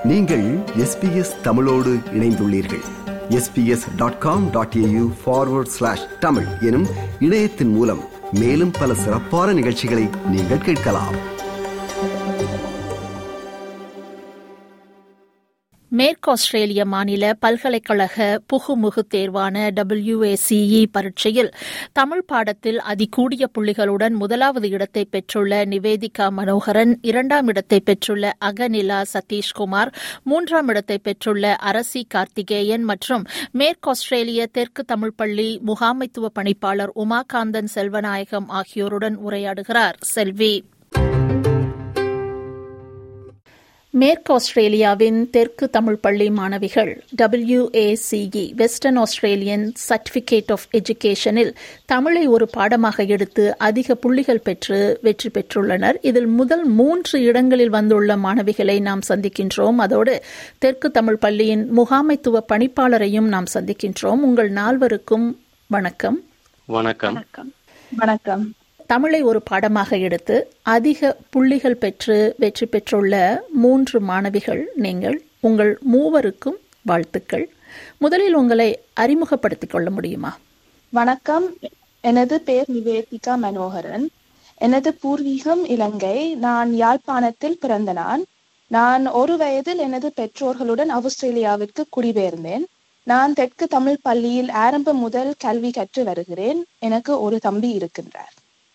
நீங்கள் எஸ்பிஎஸ் தமிழோடு இணைந்துள்ளீர்கள் SBS dot com dot AU forward slash Tamil எனும் இணையத்தின் மூலம் மேலும் பல சிறப்பான நிகழ்ச்சிகளை நீங்கள் கேட்கலாம் மேற்கு ஆஸ்திரேலிய மாநில பல்கலைக்கழக புகுமுகு தேர்வான டபிள்யூஏசிஇ பரீட்சையில் தமிழ் பாடத்தில் அதிகூடிய புள்ளிகளுடன் முதலாவது இடத்தை பெற்றுள்ள நிவேதிகா மனோகரன் இரண்டாம் இடத்தை பெற்றுள்ள அகநிலா சதீஷ்குமார் மூன்றாம் இடத்தை பெற்றுள்ள அரசி கார்த்திகேயன் மற்றும் மேற்கு ஆஸ்திரேலிய தெற்கு தமிழ் பள்ளி முகாமைத்துவ பணிப்பாளர் உமாகாந்தன் செல்வநாயகம் ஆகியோருடன் உரையாடுகிறார் செல்வி மேற்கு ஆஸ்திரேலியாவின் தெற்கு தமிழ் பள்ளி மாணவிகள் WACE western Australian certificate of எஜுகேஷனில் தமிழை ஒரு பாடமாக எடுத்து அதிக புள்ளிகள் பெற்று வெற்றி பெற்றுள்ளனர் இதில் முதல் மூன்று இடங்களில் வந்துள்ள மாணவிகளை நாம் சந்திக்கின்றோம் அதோடு தெற்கு தமிழ் பள்ளியின் முகாமைத்துவ பணிப்பாளரையும் நாம் சந்திக்கின்றோம் உங்கள் நால்வருக்கும் வணக்கம் வணக்கம் வணக்கம் தமிழை ஒரு பாடமாக எடுத்து அதிக புள்ளிகள் பெற்று வெற்றி பெற்றுள்ள மூன்று மாணவிகள் நீங்கள் உங்கள் மூவருக்கும் வாழ்த்துக்கள் முதலில் உங்களை அறிமுகப்படுத்திக் கொள்ள முடியுமா வணக்கம் எனது பெயர் நிவேதிகா மனோகரன் எனது பூர்வீகம் இலங்கை நான் யாழ்ப்பாணத்தில் பிறந்த நான் நான் ஒரு வயதில் எனது பெற்றோர்களுடன் ஆஸ்திரேலியாவிற்கு குடிபெயர்ந்தேன் நான் தெற்கு தமிழ் பள்ளியில் ஆரம்பம் முதல் கல்வி கற்று வருகிறேன் எனக்கு ஒரு தம்பி இருக்கின்றார்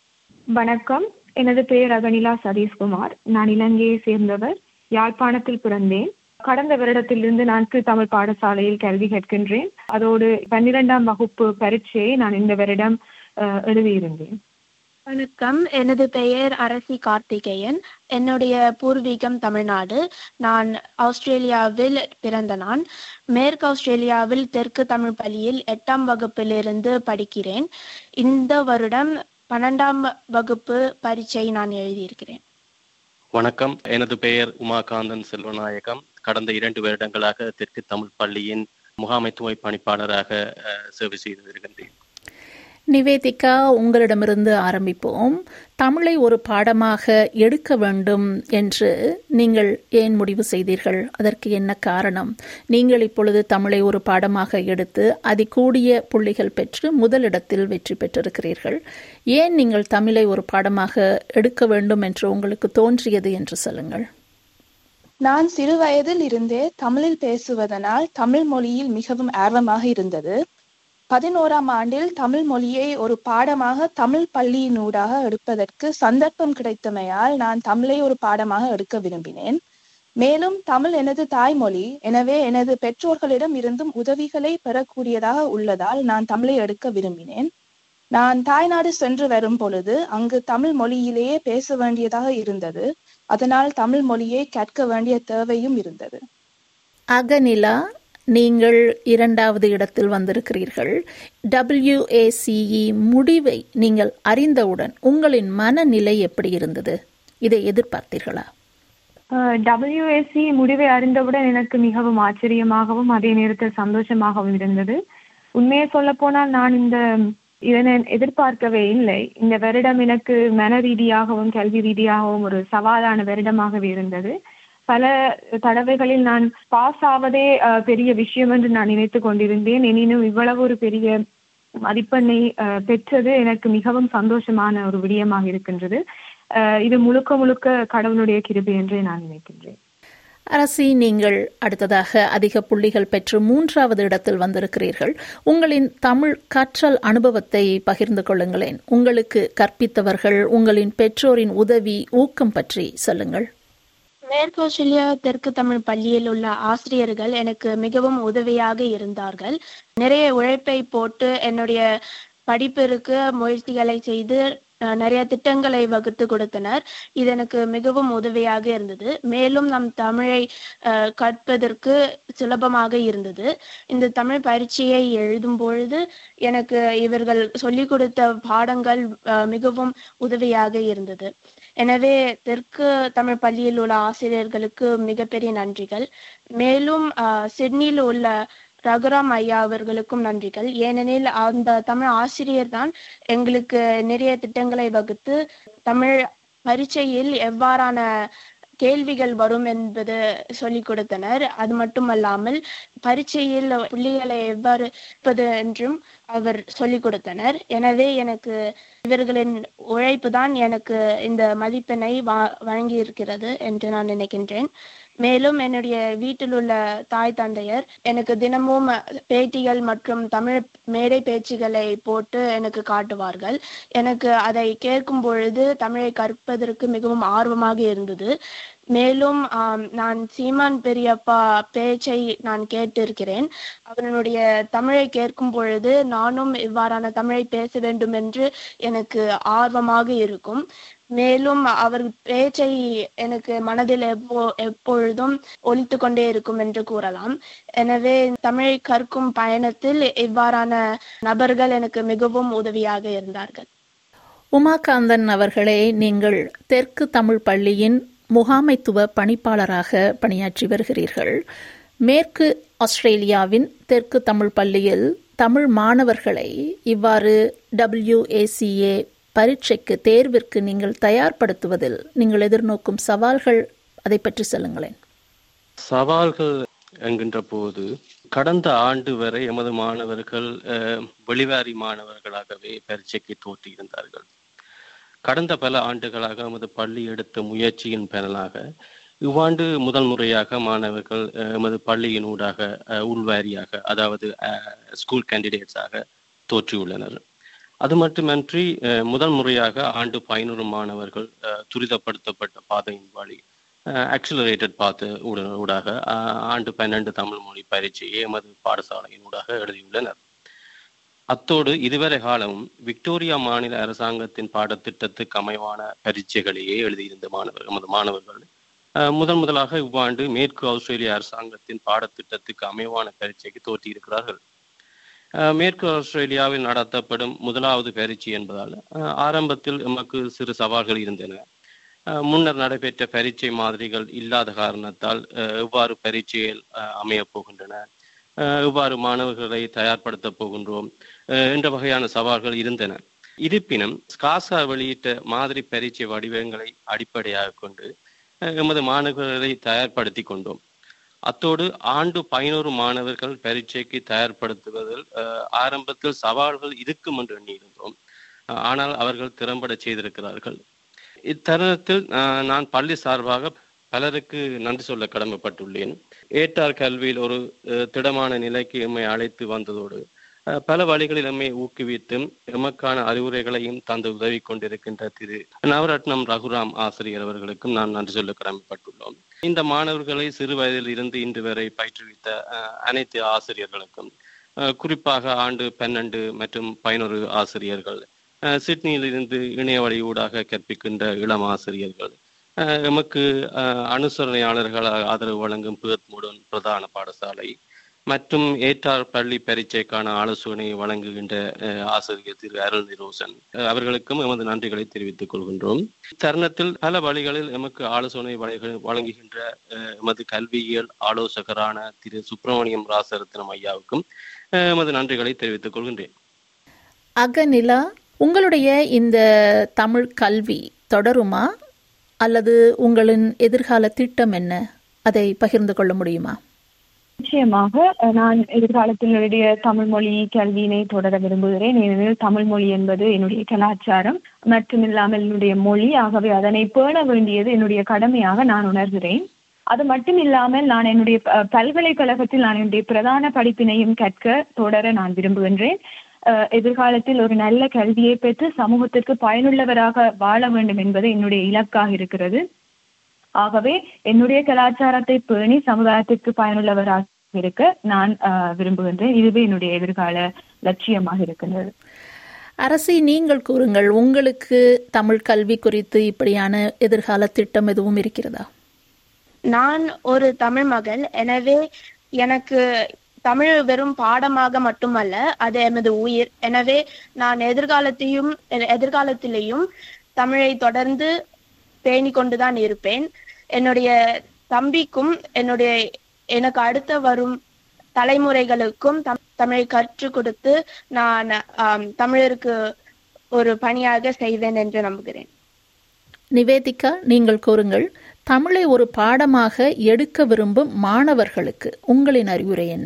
வணக்கம் எனது பெயர் அகனிலா சதீஷ்குமார் நான் இலங்கையை சேர்ந்தவர் யாழ்ப்பாணத்தில் பிறந்தேன் கடந்த வருடத்திலிருந்து நான் தமிழ் பாடசாலையில் கல்வி கற்கின்றேன் அதோடு பன்னிரெண்டாம் வகுப்பு பரீட்சையை நான் இந்த வருடம் எழுதியிருந்தேன் வணக்கம் எனது பெயர் அரசி கார்த்திகேயன் என்னுடைய பூர்வீகம் தமிழ்நாடு நான் ஆஸ்திரேலியாவில் பிறந்த நான் மேற்கு ஆஸ்திரேலியாவில் தெற்கு தமிழ் பள்ளியில் எட்டாம் வகுப்பிலிருந்து படிக்கிறேன் இந்த வருடம் பன்னெண்டாம் வகுப்பு பரீட்சை நான் எழுதியிருக்கிறேன் வணக்கம் எனது பெயர் உமாகாந்தன் செல்வநாயகம் கடந்த இரண்டு வருடங்களாக தெற்கு தமிழ் பள்ளியின் முகாமைத்துவ பணிப்பாளராக சேவை செய்து வருகின்றேன் நிவேதிகா உங்களிடமிருந்து ஆரம்பிப்போம் தமிழை ஒரு பாடமாக எடுக்க வேண்டும் என்று நீங்கள் ஏன் முடிவு செய்தீர்கள் அதற்கு என்ன காரணம் நீங்கள் இப்பொழுது தமிழை ஒரு பாடமாக எடுத்து அதிகூடிய புள்ளிகள் பெற்று முதலிடத்தில் வெற்றி பெற்றிருக்கிறீர்கள் ஏன் நீங்கள் தமிழை ஒரு பாடமாக எடுக்க வேண்டும் என்று உங்களுக்கு தோன்றியது என்று சொல்லுங்கள் நான் சிறு வயதில் இருந்தே தமிழில் பேசுவதனால் தமிழ் மொழியில் மிகவும் ஆர்வமாக இருந்தது பதினோராம் ஆண்டில் தமிழ் மொழியை ஒரு பாடமாக தமிழ் பள்ளியினூடாக எடுப்பதற்கு சந்தர்ப்பம் கிடைத்தமையால் நான் தமிழை ஒரு பாடமாக எடுக்க விரும்பினேன் மேலும் தமிழ் எனது தாய்மொழி எனவே எனது பெற்றோர்களிடம் இருந்தும் உதவிகளை பெறக்கூடியதாக உள்ளதால் நான் தமிழை எடுக்க விரும்பினேன் நான் தாய்நாடு சென்று வரும் பொழுது அங்கு தமிழ் மொழியிலேயே பேச வேண்டியதாக இருந்தது அதனால் தமிழ் மொழியை கற்க வேண்டிய தேவையும் இருந்தது அகநிலா நீங்கள் இரண்டாவது இடத்தில் வந்திருக்கிறீர்கள் டபிள்யூஏசிஇ முடிவை நீங்கள் அறிந்தவுடன் உங்களின் மனநிலை எப்படி இருந்தது இதை எதிர்பார்த்தீர்களா டபிள்யூஎஸ்சி முடிவை அறிந்தவுடன் எனக்கு மிகவும் ஆச்சரியமாகவும் அதே நேரத்தில் சந்தோஷமாகவும் இருந்தது உண்மையை சொல்ல போனால் நான் இந்த இதனை எதிர்பார்க்கவே இல்லை இந்த வருடம் எனக்கு மன ரீதியாகவும் கல்வி ரீதியாகவும் ஒரு சவாலான வருடமாகவே இருந்தது பல தடவைகளில் நான் பாஸ் ஆவதே பெரிய விஷயம் என்று நான் நினைத்து கொண்டிருந்தேன் எனினும் இவ்வளவு ஒரு பெரிய மதிப்பெண்ணை பெற்றது எனக்கு மிகவும் சந்தோஷமான ஒரு விடயமாக இருக்கின்றது இது முழுக்க முழுக்க கடவுளுடைய கிருபை என்றே நான் நினைக்கின்றேன் அரசி நீங்கள் அடுத்ததாக அதிக புள்ளிகள் பெற்று மூன்றாவது இடத்தில் வந்திருக்கிறீர்கள் உங்களின் தமிழ் கற்றல் அனுபவத்தை பகிர்ந்து கொள்ளுங்களேன் உங்களுக்கு கற்பித்தவர்கள் உங்களின் பெற்றோரின் உதவி ஊக்கம் பற்றி சொல்லுங்கள் மேற்கு ஆஸ்திரேலியா தெற்கு தமிழ் பள்ளியில் உள்ள ஆசிரியர்கள் எனக்கு மிகவும் உதவியாக இருந்தார்கள் நிறைய உழைப்பை போட்டு என்னுடைய படிப்பிற்கு முயற்சிகளை செய்து நிறைய திட்டங்களை வகுத்து கொடுத்தனர் இது எனக்கு மிகவும் உதவியாக இருந்தது மேலும் நம் தமிழை கற்பதற்கு சுலபமாக இருந்தது இந்த தமிழ் பரீட்சையை எழுதும் பொழுது எனக்கு இவர்கள் சொல்லிக் கொடுத்த பாடங்கள் மிகவும் உதவியாக இருந்தது எனவே தெற்கு தமிழ் பள்ளியில் உள்ள ஆசிரியர்களுக்கு மிகப்பெரிய நன்றிகள் மேலும் சிட்னியில் உள்ள ரகுராம் ஐயா அவர்களுக்கும் நன்றிகள் ஏனெனில் அந்த தமிழ் ஆசிரியர் தான் எங்களுக்கு நிறைய திட்டங்களை வகுத்து தமிழ் பரீட்சையில் எவ்வாறான கேள்விகள் வரும் என்பது சொல்லிக் கொடுத்தனர் அது மட்டுமல்லாமல் பரீட்சையில் புள்ளிகளை எவ்வாறு இருப்பது என்றும் அவர் சொல்லிக் கொடுத்தனர் எனவே எனக்கு இவர்களின் உழைப்பு தான் எனக்கு இந்த மதிப்பெண்ணை வா வழங்கி இருக்கிறது என்று நான் நினைக்கின்றேன் மேலும் என்னுடைய வீட்டில் உள்ள தாய் தந்தையர் எனக்கு தினமும் பேட்டிகள் மற்றும் தமிழ் மேடை பேச்சுகளை போட்டு எனக்கு காட்டுவார்கள் எனக்கு அதை கேட்கும் பொழுது தமிழை கற்பதற்கு மிகவும் ஆர்வமாக இருந்தது மேலும் ஆம், நான் சீமான் பெரியப்பா பேச்சை நான் கேட்டிருக்கிறேன் அவனுடைய தமிழை கேட்கும் பொழுது நானும் இவ்வாறான தமிழை பேச வேண்டும் என்று எனக்கு ஆர்வமாக இருக்கும் மேலும் அவர் பேச்சை எனக்கு மனதில் எப்போ எப்பொழுதும் ஒலித்து கொண்டே இருக்கும் என்று கூறலாம் எனவே தமிழை கற்கும் பயணத்தில் இவ்வாறான நபர்கள் எனக்கு மிகவும் உதவியாக இருந்தார்கள் உமாகாந்தன் அவர்களே நீங்கள் தெற்கு தமிழ் பள்ளியின் முகாமைத்துவ பணிப்பாளராக பணியாற்றி வருகிறீர்கள் மேற்கு ஆஸ்திரேலியாவின் தெற்கு தமிழ் பள்ளியில் தமிழ் மாணவர்களை இவ்வாறு டபிள்யூஏசிஏ பரீட்சைக்கு தேர்விற்கு நீங்கள் தயார்படுத்துவதில் நீங்கள் எதிர்நோக்கும் சவால்கள் அதை பற்றி சொல்லுங்களேன் சவால்கள் என்கின்ற போது கடந்த ஆண்டு வரை எமது மாணவர்கள் அஹ், வெளிவாரி மாணவர்களாகவே பரீட்சைக்கு தோற்றியிருந்தார்கள் கடந்த பல ஆண்டுகளாக எமது பள்ளி எடுத்த முயற்சியின் பலனாக இவ்வாண்டு முதல் முறையாக மாணவர்கள் அஹ், எமது பள்ளியின் ஊடாக அஹ், உள்வாரியாக அதாவது ஸ்கூல் கேண்டிடேட்ஸாக தோற்றியுள்ளனர் அது மட்டுமன்றி அஹ், முதல் முறையாக ஆண்டு பதினோரு மாணவர்கள் அஹ், துரிதப்படுத்தப்பட்ட பாதையின் வழி ஆக்சிலரேட்டட் பாத்து ஊட- ஊடாக அஹ், ஆண்டு பன்னெண்டு தமிழ் மொழி பரீட்சையை எமது பாடசாலையின் ஊடாக எழுதியுள்ளனர் அத்தோடு இதுவரை காலமும் விக்டோரியா மாநில அரசாங்கத்தின் பாடத்திட்டத்துக்கு அமைவான பரீட்சைகளையே எழுதியிருந்த மாணவர்கள் எமது மாணவர்கள் அஹ், முதன் முதலாக இவ்வாண்டு மேற்கு ஆஸ்திரேலிய அரசாங்கத்தின் பாடத்திட்டத்துக்கு அமைவான பரீட்சைக்கு தோற்றியிருக்கிறார்கள் அஹ், மேற்கு ஆஸ்திரேலியாவில் நடத்தப்படும் முதலாவது பரீட்சை என்பதால் அஹ், ஆரம்பத்தில் எமக்கு சிறு சவால்கள் இருந்தன அஹ், முன்னர் நடைபெற்ற பரீட்சை மாதிரிகள் இல்லாத காரணத்தால் அஹ், எவ்வாறு பரீட்சைகள் அஹ், அமையப் போகின்றன அஹ், எவ்வாறு மாணவர்களை தயார்படுத்தப் போகின்றோம் அஹ், என்ற வகையான சவால்கள் இருந்தன இருப்பினும் ஸ்காசா வெளியிட்ட மாதிரி பரீட்சை வடிவங்களை அடிப்படையாக கொண்டு அஹ், எமது மாணவர்களை தயார்படுத்தி கொண்டோம் அத்தோடு ஆண்டு பதினோரு மாணவர்கள் பரீட்சைக்கு தயார்படுத்துவதில் அஹ், ஆரம்பத்தில் சவால்கள் இருக்கும் என்று எண்ணியிருந்தோம் அஹ், ஆனால் அவர்கள் திறம்பட செய்திருக்கிறார்கள் இத்தருணத்தில் அஹ், நான் பள்ளி சார்பாக பலருக்கு நன்றி சொல்ல கடமைப்பட்டுள்ளேன் ஏட்டார் கல்வியில் ஒரு அஹ், திடமான நிலைக்கு எம்மை அழைத்து வந்ததோடு அஹ், பல வழிகளில் எம்மை ஊக்குவித்தும் எமக்கான அறிவுரைகளையும் தந்து உதவி கொண்டிருக்கின்ற திரு நவரத்னம் ரகுராம் ஆசிரியர் அவர்களுக்கும் நான் நன்றி சொல்ல கடமைப்பட்டுள்ளோம் இந்த மாணவர்களை சிறு வயதில் இருந்து இன்று வரை பயிற்றுவித்த அஹ், அனைத்து ஆசிரியர்களுக்கும் அஹ், குறிப்பாக ஆண்டு பன்னெண்டு மற்றும் பதினொரு ஆசிரியர்கள் அஹ், சிட்னியில் இருந்து இணைய வழி ஊடாக கற்பிக்கின்ற இளம் ஆசிரியர்கள் அஹ், எமக்கு அஹ், அனுசரணையாளர்களாக ஆதரவு வழங்கும் பேர்த்முடன் பிரதான பாடசாலை மற்றும் ஏற்றார் பள்ளி பரீட்சைக்கான ஆலோசனை வழங்குகின்ற அஹ், ஆசிரியர் திரு அருள் ரோசன் அஹ், அவர்களுக்கும் எமது நன்றிகளை தெரிவித்துக் கொள்கின்றோம் இத்தருணத்தில் பல வழிகளில் எமக்கு ஆலோசனை வழங்கு- வழங்குகின்ற அஹ், எமது கல்வியியல் ஆலோசகரான திரு சுப்பிரமணியம் ராசரத்னம் ஐயாவுக்கும் அஹ், எமது நன்றிகளை தெரிவித்துக் கொள்கின்றேன் அகநிலா உங்களுடைய இந்த தமிழ் கல்வி தொடருமா அல்லது உங்களின் எதிர்கால திட்டம் என்ன அதை பகிர்ந்து கொள்ள முடியுமா நிச்சயமாக அஹ், நான் எதிர்காலத்தில் என்னுடைய தமிழ் மொழி கல்வியினை தொடர விரும்புகிறேன் ஏனெனில் தமிழ் மொழி என்பது என்னுடைய கலாச்சாரம் மற்றும் இல்லாமல் என்னுடைய மொழி ஆகவே அதனை பேண வேண்டியது என்னுடைய கடமையாக நான் உணர்கிறேன் அது மட்டும் இல்லாமல் நான் என்னுடைய ப- பல்கலைக்கழகத்தில் நான் என்னுடைய பிரதான படிப்பினையும் கற்க தொடர நான் விரும்புகின்றேன் அஹ், எதிர்காலத்தில் ஒரு நல்ல கல்வியை பெற்று சமூகத்திற்கு பயனுள்ளவராக வாழ வேண்டும் என்பது என்னுடைய இலக்காக இருக்கிறது ஆகவே என்னுடைய கலாச்சாரத்தை பேணி சமுதாயத்திற்கு பயனுள்ளவராக இருக்க நான் அஹ், விரும்புகின்றேன் இதுவே என்னுடைய எதிர்கால லட்சியமாக இருக்கின்றது அரசி நீங்கள் கூறுங்கள் உங்களுக்கு தமிழ் கல்வி குறித்து இப்படியான எதிர்கால திட்டம் எதுவும் இருக்கிறதா நான் ஒரு தமிழ் மகள் எனவே எனக்கு தமிழ் வெறும் பாடமாக மட்டுமல்ல அது எமது உயிர் எனவே நான் எதிர்காலத்தையும் எதிர்காலத்திலேயும் தமிழை தொடர்ந்து பேணி கொண்டுதான் இருப்பேன் என்னுடைய தம்பிக்கும் என்னுடைய எனக்கு அடுத்த வரும் தலைமுறைகளுக்கும் தம்- தமிழை கற்றுக் கொடுத்து நான் ஆம், தமிழருக்கு ஒரு பணியாக செய்வேன் என்று நம்புகிறேன் நிவேதிகா நீங்கள் கூறுங்கள் தமிழை ஒரு பாடமாக எடுக்க விரும்பும் மாணவர்களுக்கு உங்களின் அறிவுரை என்ன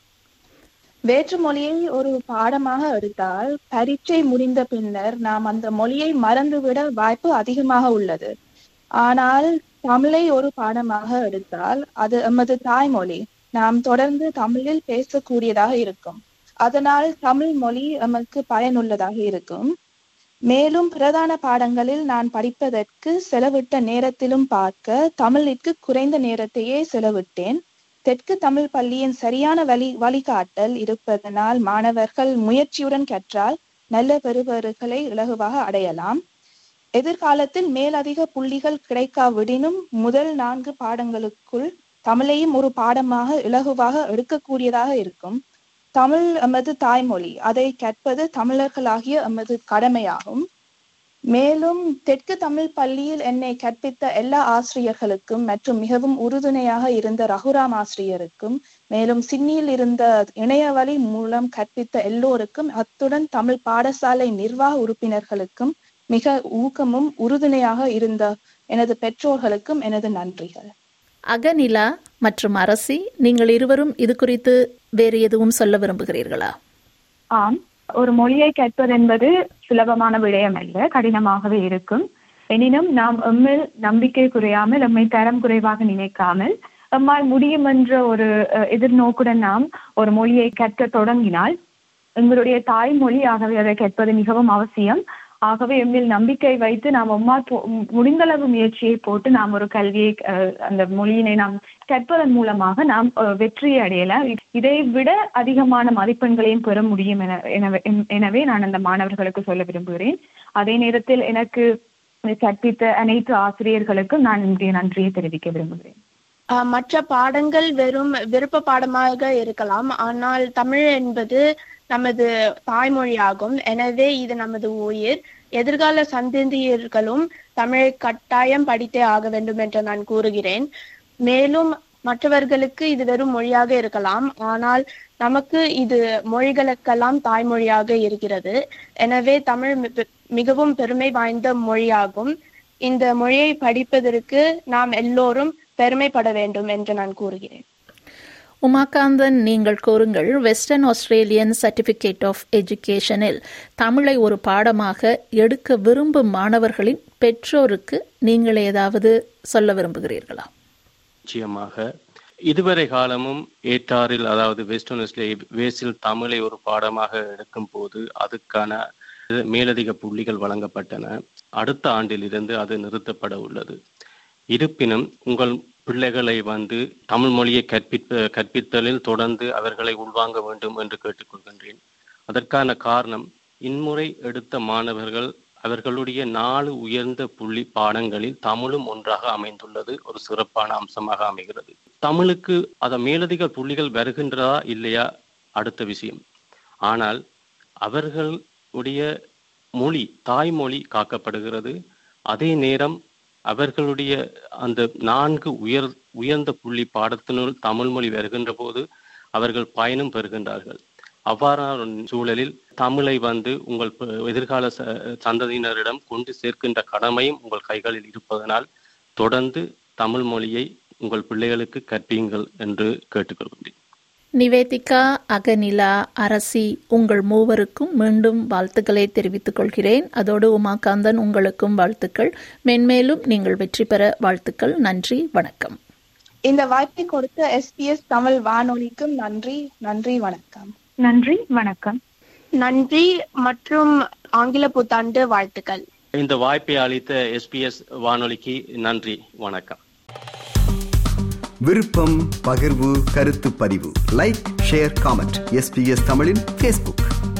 வேற்று மொழியை ஒரு பாடமாக எடுத்தால் பரீட்சை முடிந்த பின்னர் நாம் அந்த மொழியை மறந்துவிட வாய்ப்பு அதிகமாக உள்ளது ஆனால் தமிழை ஒரு பாடமாக எடுத்தால் அது எமது தாய்மொழி நாம் தொடர்ந்து தமிழில் பேசக்கூடியதாக இருக்கும் அதனால் தமிழ் மொழி எமக்கு பயனுள்ளதாக இருக்கும் மேலும் பிரதான பாடங்களில் நான் படிப்பதற்கு செலவிட்ட நேரத்திலும் பார்க்க தமிழிற்கு குறைந்த நேரத்தையே செலவிட்டேன் தெற்கு தமிழ் பள்ளியின் சரியான வழி வழிகாட்டல் இருப்பதனால் மாணவர்கள் முயற்சியுடன் கற்றால் நல்ல பெறுபவர்களை இலகுவாக அடையலாம் எதிர்காலத்தில் மேலதிக புள்ளிகள் கிடைக்காவிடினும் முதல் நான்கு பாடங்களுக்குள் தமிழையும் ஒரு பாடமாக இலகுவாக எடுக்கக்கூடியதாக இருக்கும் தமிழ் எமது தாய்மொழி அதை கற்பது தமிழர்களாகிய எமது கடமையாகும் மேலும் தெற்கு தமிழ் பள்ளியில் என்னை கற்பித்த எல்லா ஆசிரியர்களுக்கும் மற்றும் மிகவும் உறுதுணையாக இருந்த ரகுராம் ஆசிரியருக்கும் மேலும் சிட்னியில் இருந்த இணையவழி மூலம் கற்பித்த எல்லோருக்கும் அத்துடன் தமிழ் பாடசாலை நிர்வாக உறுப்பினர்களுக்கும் மிக ஊக்கமும் உறுதுணையாக இருந்த எனது பெற்றோர்களுக்கும் எனது நன்றிகள் அகநிலா மற்றும் அரசி நீங்கள் இருவரும் இது குறித்து வேறு எதுவும் சொல்ல விரும்புகிறீர்களா ஆம் ஒரு மொழியை கற்பது என்பது சுலபமான விடயம் அல்ல கடினமாகவே இருக்கும் எனினும் நாம் எம்மில் நம்பிக்கை குறையாமல் எம்மை தரம் குறைவாக நினைக்காமல் எம்மால் முடியும் என்ற ஒரு அஹ், எதிர்நோக்குடன் நாம் ஒரு மொழியை கற்க தொடங்கினால் எங்களுடைய தாய்மொழி ஆகவே அதை கற்பது மிகவும் அவசியம் ஆகவே எம்மில் நம்பிக்கை வைத்து நாம் அம்மா முடிந்தளவு முயற்சியை போட்டு நாம் ஒரு கல்வியை அஹ், அந்த மொழியினை நாம் கற்பதன் மூலமாக நாம் அஹ், வெற்றியை அடையலாம் இதை விட அதிகமான மதிப்பெண்களையும் பெற முடியும் என எனவே- எனவே நான் அந்த மாணவர்களுக்கு சொல்ல விரும்புகிறேன் அதே நேரத்தில் எனக்கு கற்பித்த அனைத்து ஆசிரியர்களுக்கும் நான் இன்றைய நன்றியை தெரிவிக்க விரும்புகிறேன் ஆஹ் மற்ற பாடங்கள் வெறும் விருப்ப பாடமாக இருக்கலாம் ஆனால் தமிழ் என்பது நமது தாய்மொழியாகும் எனவே இது நமது உயிர் எதிர்கால சந்ததியர்களும் தமிழை கட்டாயம் படித்தே ஆக வேண்டும் என்று நான் கூறுகிறேன் மேலும் மற்றவர்களுக்கு இது வெறும் மொழியாக இருக்கலாம் ஆனால் நமக்கு இது மொழிகளுக்கெல்லாம் தாய்மொழியாக இருக்கிறது எனவே தமிழ் மி- மிகவும் பெருமை வாய்ந்த மொழியாகும் இந்த மொழியை படிப்பதற்கு நாம் எல்லோரும் பெருமைப்பட வேண்டும் என்று நான் கூறுகிறேன் உமாகாந்தன் நீங்கள் கூறுங்கள் வெஸ்டர்ன் ஆஸ்திரேலியன் சர்டிபிகேட் ஆஃப் எஜுகேஷனில் தமிழை ஒரு பாடமாக எடுக்க விரும்பும் மாணவர்களின் பெற்றோருக்கு நீங்கள் ஏதாவது சொல்ல விரும்புகிறீர்களா நிச்சயமாக இதுவரை காலமும் ஏற்றாரில் அதாவது வெஸ்டர்ன் ஆஸ்திரேலியா வேஸில் தமிழை ஒரு பாடமாக எடுக்கும் போது அதுக்கான மேலதிக புள்ளிகள் வழங்கப்பட்டன அடுத்த ஆண்டிலிருந்து அது நிறுத்தப்பட உள்ளது இருப்பினும் உங்கள் பிள்ளைகளை வந்து தமிழ் மொழியை கற்பிப்ப கற்பித்தலில் தொடர்ந்து அவர்களை உள்வாங்க வேண்டும் என்று கேட்டுக்கொள்கின்றேன் அதற்கான காரணம் இன்முறை எடுத்த மாணவர்கள் அவர்களுடைய நாலு உயர்ந்த புள்ளி பாடங்களில் தமிழும் ஒன்றாக அமைந்துள்ளது ஒரு சிறப்பான அம்சமாக அமைகிறது தமிழுக்கு அத மேலதிக புள்ளிகள் வருகின்றதா இல்லையா அடுத்த விஷயம் ஆனால் அவர்களுடைய மொழி தாய்மொழி காக்கப்படுகிறது அதே நேரம் அவர்களுடைய அந்த நான்கு உயர் உயர்ந்த புள்ளி பாடத்தினுள் தமிழ் மொழி வருகின்ற போது அவர்கள் பயனும் பெறுகின்றார்கள் அவ்வாறான ஒரு சூழலில் தமிழை வந்து உங்கள் ப- எதிர்கால ச- சந்ததியினரிடம் கொண்டு சேர்க்கின்ற கடமையும் உங்கள் கைகளில் இருப்பதனால் தொடர்ந்து தமிழ் மொழியை உங்கள் பிள்ளைகளுக்கு கற்பீங்கள் என்று கேட்டுக்கொள்கின்றேன் நிவேதிகா அகநிலா அரசி உங்கள் மூவருக்கும் மீண்டும் வாழ்த்துக்களை தெரிவித்துக் கொள்கிறேன் அதோடு உமாகாந்தன் உங்களுக்கும் வாழ்த்துக்கள் மென்மேலும் நீங்கள் வெற்றி பெற வாழ்த்துக்கள் நன்றி வணக்கம் இந்த வாய்ப்பை கொடுத்த எஸ்பிஎஸ் தமிழ் வானொலிக்கும் நன்றி நன்றி வணக்கம் நன்றி வணக்கம் நன்றி மற்றும் ஆங்கில புத்தாண்டு வாழ்த்துக்கள் இந்த வாய்ப்பை அளித்த எஸ்பிஎஸ் வானொலிக்கு நன்றி வணக்கம் விருப்பம் பகிர்வு கருத்து பதிவு லைக் ஷேர் காமெண்ட் எஸ்பிஎஸ் தமிழின் ஃபேஸ்புக்